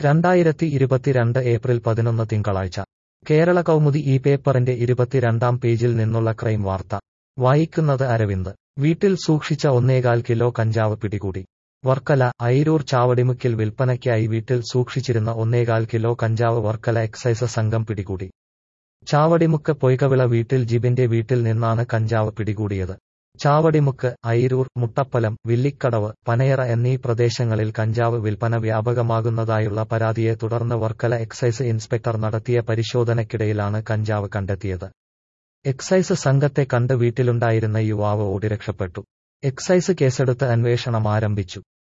രണ്ടായിരത്തി ഇരുപത്തിരണ്ട് ഏപ്രിൽ പതിനൊന്ന് തിങ്കളാഴ്ച കേരള കൗമുദി ഈ പേപ്പറിന്റെ ഇരുപത്തിരണ്ടാം പേജിൽ നിന്നുള്ള ക്രൈം വാർത്ത വായിക്കുന്നത് അരവിന്ദ് വീട്ടിൽ സൂക്ഷിച്ച ഒന്നേകാൽ കിലോ കഞ്ചാവ് പിടികൂടി വർക്കല ഐരൂർ ചാവടിമുക്കിൽ വിൽപ്പനയ്ക്കായി വീട്ടിൽ സൂക്ഷിച്ചിരുന്ന ഒന്നേകാൽ കിലോ കഞ്ചാവ് വർക്കല എക്സൈസ് സംഘം പിടികൂടി ചാവടിമുക്ക് പൊയ്കവിള വീട്ടിൽ ജിബിന്റെ വീട്ടിൽ നിന്നാണ് കഞ്ചാവ് പിടികൂടിയത് ചാവടിമുക്ക് ഐരൂർ മുട്ടപ്പലം വില്ലിക്കടവ് പനയറ എന്നീ പ്രദേശങ്ങളിൽ കഞ്ചാവ് വിൽപ്പന വ്യാപകമാകുന്നതായുള്ള പരാതിയെ തുടർന്ന് വർക്കല എക്സൈസ് ഇൻസ്പെക്ടർ നടത്തിയ പരിശോധനയ്ക്കിടയിലാണ് കഞ്ചാവ് കണ്ടെത്തിയത് എക്സൈസ് സംഘത്തെ കണ്ട് വീട്ടിലുണ്ടായിരുന്ന യുവാവ് ഓടി രക്ഷപ്പെട്ടു എക്സൈസ് കേസെടുത്ത് അന്വേഷണം ആരംഭിച്ചു